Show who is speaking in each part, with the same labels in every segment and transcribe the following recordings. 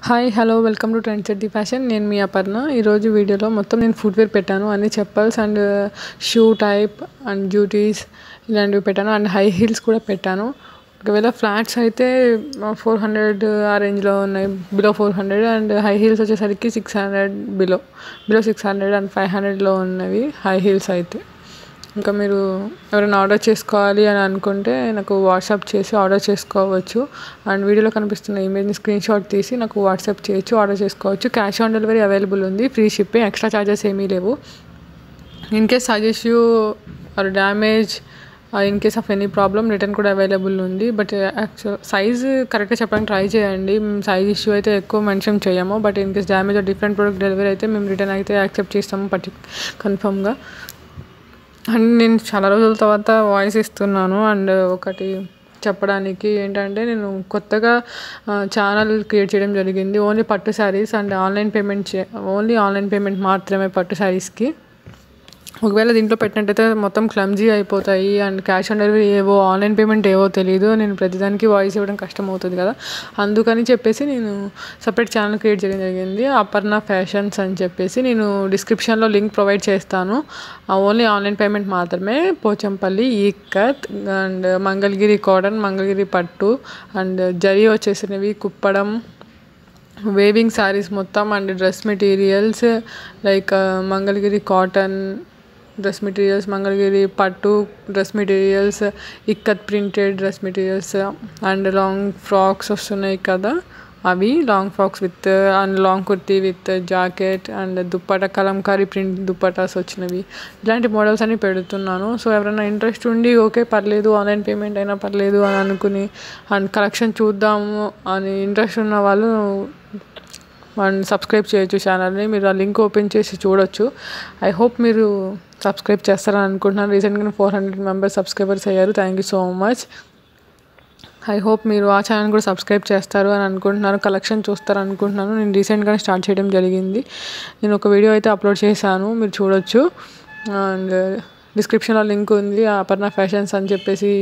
Speaker 1: hi hello welcome to trend set the fashion నేను మీ అపర్ణ ఈరోజు వీడియోలో మొత్తం నేను ఫుట్వేర్ పెట్టాను అన్ని chappals and shoe type and డ్యూటీస్ ఇలాంటివి పెట్టాను అండ్ హై హీల్స్ కూడా పెట్టాను ఒకవేళ ఫ్లాట్స్ అయితే ఫోర్ హండ్రెడ్ ఆ రేంజ్లో ఉన్నాయి below four hundred and high heels వచ్చేసరికి six hundred below below six hundred and five హండ్రెడ్లో ఉన్నవి హై హీల్స్ అయితే ఇంకా మీరు ఎవరైనా ఆర్డర్ చేసుకోవాలి అని అనుకుంటే నాకు వాట్సాప్ చేసి ఆర్డర్ చేసుకోవచ్చు అండ్ వీడియోలో కనిపిస్తున్న ఇమేజ్ని స్క్రీన్ షాట్ తీసి నాకు వాట్సాప్ చేయొచ్చు ఆర్డర్ చేసుకోవచ్చు క్యాష్ ఆన్ డెలివరీ అవైలబుల్ ఉంది ఫ్రీ షిప్పింగ్ ఎక్స్ట్రా ఛార్జెస్ ఏమీ లేవు in case suggest you or damage in case of any problem return కూడా అవైలబుల్ ఉంది బట్ యాక్చువల్ సైజ్ కరెక్ట్గా చెప్పడానికి ట్రై చేయండి మేము సైజ్ ఇష్యూ అయితే ఎక్కువ మెన్షన్ చేయము but in case damage or different product delivery అయితే మేము రిటర్న్ అయితే యాక్సెప్ట్ చేస్తాము పర్టి కన్ఫర్మ్గా అండ్ నేను చాలా రోజుల తర్వాత వాయిస్ ఇస్తున్నాను అండ్ ఒకటి చెప్పడానికి ఏంటంటే నేను కొత్తగా ఛానల్ క్రియేట్ చేయడం జరిగింది ఓన్లీ పట్టు శారీస్ అండ్ ఆన్లైన్ పేమెంట్ చే ఓన్లీ ఆన్లైన్ పేమెంట్ మాత్రమే పట్టు శారీస్కి ఒకవేళ దీంట్లో పెట్టినట్టయితే మొత్తం క్లమ్జీ అయిపోతాయి అండ్ క్యాష్ ఆన్ డెలివరీ ఏవో ఆన్లైన్ పేమెంట్ ఏవో తెలియదు నేను ప్రతిదానికి వాయిస్ ఇవ్వడం కష్టం అవుతుంది కదా అందుకని చెప్పేసి నేను సపరేట్ ఛానల్ క్రియేట్ చేయడం జరిగింది అపర్ణ ఫ్యాషన్స్ అని చెప్పేసి నేను డిస్క్రిప్షన్లో లింక్ ప్రొవైడ్ చేస్తాను ఓన్లీ ఆన్లైన్ పేమెంట్ మాత్రమే పోచంపల్లి ఈకత్ అండ్ మంగళగిరి కాటన్ మంగళగిరి పట్టు అండ్ జరీ వచ్చేసినవి కుప్పడం వేవింగ్ శారీస్ మొత్తం and dress materials like Mangalagiri cotton dress materials Mangalagiri పట్టు dress materials ikat printed dress materials and long frocks వస్తున్నాయి కదా అవి long frocks with and long kurti with jacket and dupatta Kalamkari print dupattas వచ్చినవి ఇలాంటి మోడల్స్ అన్ని పెడుతున్నాను సో ఎవరైనా ఇంట్రెస్ట్ ఉండి ఓకే పర్లేదు ఆన్లైన్ పేమెంట్ అయినా పర్లేదు అని అనుకుని అండ్ కలెక్షన్ చూద్దాము అని ఇంట్రెస్ట్ ఉన్న వాళ్ళు అండ్ సబ్స్క్రైబ్ చేయొచ్చు ఛానల్ని మీరు ఆ లింక్ ఓపెన్ చేసి చూడొచ్చు ఐ హోప్ మీరు సబ్స్క్రైబ్ చేస్తారని అనుకుంటున్నాను రీసెంట్గా ఫోర్ హండ్రెడ్ మెంబర్స్ సబ్స్క్రైబర్స్ అయ్యారు thank you so much I hope మీరు ఆ ఛానల్ కూడా సబ్స్క్రైబ్ చేస్తారు అని అనుకుంటున్నాను కలెక్షన్ చూస్తారు అనుకుంటున్నాను నేను రీసెంట్గానే స్టార్ట్ చేయడం జరిగింది నేను ఒక వీడియో అయితే అప్లోడ్ చేశాను మీరు చూడొచ్చు అండ్ డిస్క్రిప్షన్లో లింక్ ఉంది అపర్ణ ఫ్యాషన్స్ అని చెప్పేసి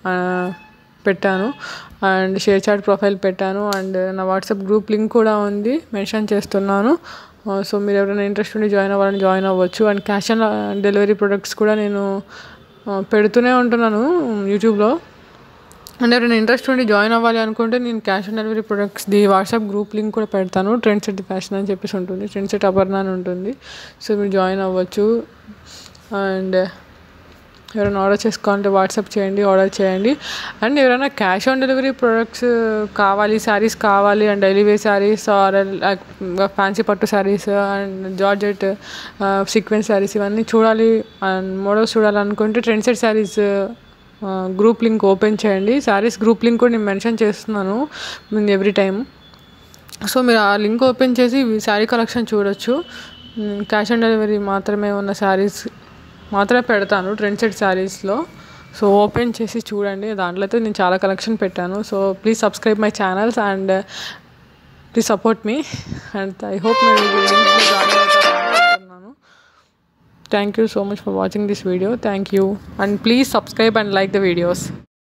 Speaker 1: పెట్టాను అండ్ షేర్ చాట్ ప్రొఫైల్ పెట్టాను అండ్ నా వాట్సాప్ గ్రూప్ లింక్ కూడా ఉంది మెన్షన్ చేస్తున్నాను సో మీరు ఎవరైనా ఇంట్రెస్ట్ ఉండి జాయిన్ అవ్వాలని జాయిన్ అవ్వచ్చు and cash on delivery products కూడా నేను పెడుతూనే ఉంటున్నాను యూట్యూబ్లో అండ్ ఎవరైనా ఇంట్రెస్ట్ ఉండి జాయిన్ అవ్వాలి అనుకుంటే నేను క్యాష్ ఆన్ డెలివరీ ప్రొడక్ట్స్ది వాట్సాప్ గ్రూప్ లింక్ కూడా పెడతాను ట్రెండ్ సెట్ ఫ్యాషన్ అని చెప్పేసి ఉంటుంది ట్రెండ్ సెట్ అపర్ణ అని ఉంటుంది సో మీరు జాయిన్ అవ్వచ్చు అండ్ ఎవరైనా ఆర్డర్ చేసుకోవాలంటే వాట్సాప్ చేయండి ఆర్డర్ చేయండి అండ్ ఎవరైనా క్యాష్ ఆన్ డెలివరీ ప్రొడక్ట్స్ కావాలి శారీస్ కావాలి and daily wear saris or fancy పట్టు saris and georgette sequence saris ఇవన్నీ చూడాలి అండ్ మోడల్స్ చూడాలనుకుంటే trend set saris group link open చేయండి శారీస్ గ్రూప్ లింక్ కూడా నేను మెన్షన్ చేస్తున్నాను ఎవ్రీ టైం సో మీరు ఆ లింక్ ఓపెన్ చేసి శారీ కలెక్షన్ చూడొచ్చు క్యాష్ ఆన్ డెలివరీ మాత్రమే ఉన్న శారీస్ మాత్రమే పెడతాను ట్రెండ్ సెట్ శారీస్లో సో ఓపెన్ చేసి చూడండి దాంట్లో అయితే నేను చాలా కలెక్షన్ పెట్టాను so please subscribe my channels and please support మీ అండ్ ఐ హోప్ మీరు అనుకుంటున్నాను thank you so much for watching this video thank you and please subscribe and like the videos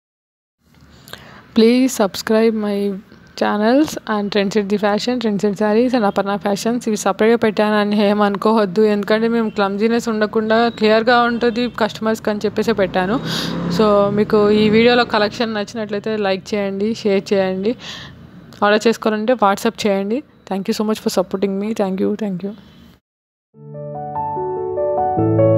Speaker 1: please subscribe my channels and trend set the fashion trend set saris and Aparna Fashions ఇవి సపరేట్గా పెట్టానని ఏమనుకోవద్దు ఎందుకంటే మేము clumsiness ఉండకుండా క్లియర్గా ఉంటుంది కస్టమర్స్కి అని చెప్పేసి పెట్టాను సో మీకు ఈ వీడియోలో కలెక్షన్ నచ్చినట్లయితే లైక్ చేయండి షేర్ చేయండి ఆర్డర్ చేసుకోవాలంటే వాట్సాప్ చేయండి thank you so much for supporting మీ థ్యాంక్ యూ థ్యాంక్ యూ